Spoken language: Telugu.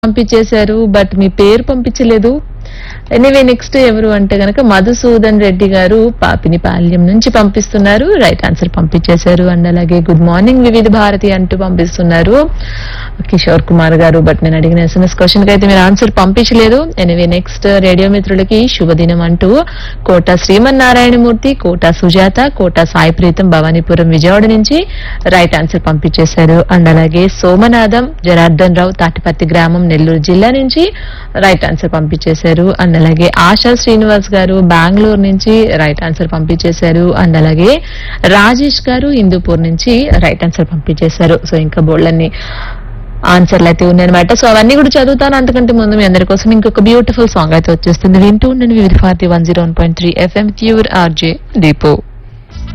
పంపించేశారు బట్ మీ పేరు పంపించలేదు ఎనీవే నెక్స్ట్ ఎవరు అంటే గనక మధుసూదన్ రెడ్డి గారు పాపినిపాల్యం నుంచి పంపిస్తున్నారు రైట్ ఆన్సర్ పంపించేశారు అండ్ అలాగే గుడ్ మార్నింగ్ వివిధ భారతి అంటూ పంపిస్తున్నారు కిషోర్ కుమార్ గారు బట్ నేను అడిగిన ఎస్ఎంఎస్ క్వశ్చన్ కి అయితే మీరు ఆన్సర్ పంపించలేదు ఎనివే నెక్స్ట్ రేడియో మిత్రులకి శుభదినం అంటూ కోట శ్రీమన్నారాయణమూర్తి కోట సుజాత కోట సాయి ప్రీతం భవానీపురం విజయవాడ నుంచి రైట్ ఆన్సర్ పంపించేశారు అండ్ అలాగే సోమనాథం జనార్దన్ రావు తాటిపత్తి గ్రామం నెల్లూరు జిల్లా నుంచి రైట్ ఆన్సర్ పంపించేశారు అండ్ అలాగే ఆశా శ్రీనివాస్ గారు బెంగళూరు నుంచి రైట్ ఆన్సర్ పంపించేశారు అండ్ అలాగే రాజేష్ గారు హిందూపూర్ నుంచి రైట్ ఆన్సర్ పంపించేశారు సో ఇంకా బోళ్ళన్ని ఆన్సర్లు అయితే ఉన్నాయన్నమాట సో అవన్నీ కూడా చదువుతాను అంతకంటే ముందు మీ అందరి కోసం ఇంకొక బ్యూటిఫుల్ సాంగ్ అయితే వచ్చేస్తుంది వింటూ ఉండండి Vividh Bharati one zero one point three FM pure RJ దీపో